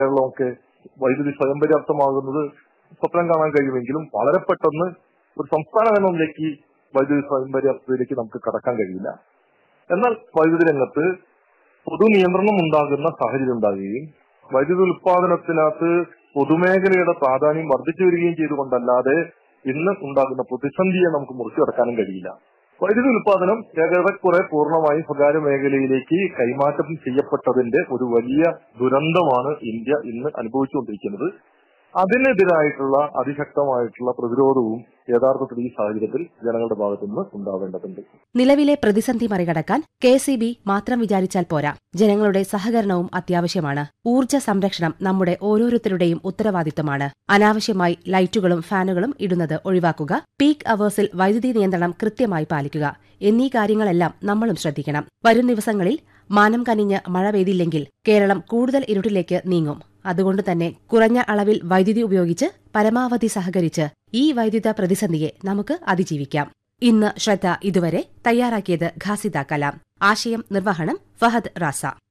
കേരളമൊക്കെ വൈദ്യുതി സ്വയം പര്യാപ്തമാകുന്നത് സ്വപ്നം കാണാൻ കഴിയുമെങ്കിലും വളരെ പെട്ടെന്ന് ഒരു സംസ്ഥാനം എന്ന നിലയ്ക്ക് വൈദ്യുതി സ്വയം പര്യാപ്തതയിലേക്ക് നമുക്ക് കടക്കാൻ കഴിയില്ല എന്നാൽ വൈദ്യുതി രംഗത്ത് പൊതു നിയന്ത്രണം ഉണ്ടാകുന്ന സാഹചര്യം ഉണ്ടാകുകയും വൈദ്യുതി ഉൽപാദനത്തിനകത്ത് പൊതുമേഖലയുടെ പ്രാധാന്യം വർദ്ധിച്ചു വരികയും ചെയ്തുകൊണ്ടല്ലാതെ ഇന്ന് ഉണ്ടാകുന്ന പ്രതിസന്ധിയെ നമുക്ക് മുറിച്ചു കടക്കാനും കഴിയില്ല വൈദ്യുതി ഉൽപാദനം ഏറെക്കുറെ പൂർണ്ണമായും സ്വകാര്യ മേഖലയിലേക്ക് കൈമാറ്റം ചെയ്യപ്പെട്ടതിന്റെ ഒരു വലിയ ദുരന്തമാണ് ഇന്ത്യ ഇന്ന് അനുഭവിച്ചുകൊണ്ടിരിക്കുന്നത് അതിനെതിരായിട്ടുള്ള അതിശക്തമായിട്ടുള്ള പ്രതിരോധവും യഥാർത്ഥത്തിൽ ഈ സാഹചര്യത്തിൽ ജനങ്ങളുടെ ഭാഗത്തു നിന്ന് ഉണ്ടാവേണ്ടതുണ്ട് നിലവിലെ പ്രതിസന്ധി മറികടക്കാൻ കെ സി ബി മാത്രം വിചാരിച്ചാൽ പോരാ ജനങ്ങളുടെ സഹകരണവും അത്യാവശ്യമാണ് ഊർജ്ജ സംരക്ഷണം നമ്മുടെ ഓരോരുത്തരുടെയും ഉത്തരവാദിത്തമാണ് അനാവശ്യമായി ലൈറ്റുകളും ഫാനുകളും ഇടുന്നത് ഒഴിവാക്കുക പീക്ക് അവേഴ്സിൽ വൈദ്യുതി നിയന്ത്രണം കൃത്യമായി പാലിക്കുക എന്നീ കാര്യങ്ങളെല്ലാം നമ്മളും ശ്രദ്ധിക്കണം വരും ദിവസങ്ങളിൽ മാനം കനിഞ്ഞ് മഴ പെയ്തില്ലെങ്കിൽ കേരളം കൂടുതൽ ഇരുട്ടിലേക്ക് നീങ്ങും അതുകൊണ്ട് തന്നെ കുറഞ്ഞ അളവിൽ വൈദ്യുതി ഉപയോഗിച്ച് പരമാവധി സഹകരിച്ച് ഈ വൈദ്യുത പ്രതിസന്ധിയെ നമുക്ക് അതിജീവിക്കാം ഇന്ന് ശ്രദ്ധ ഇതുവരെ തയ്യാറാക്കിയത് ഖാസിദ കലാം ആശയം നിർവഹണം ഫഹദ് റാസ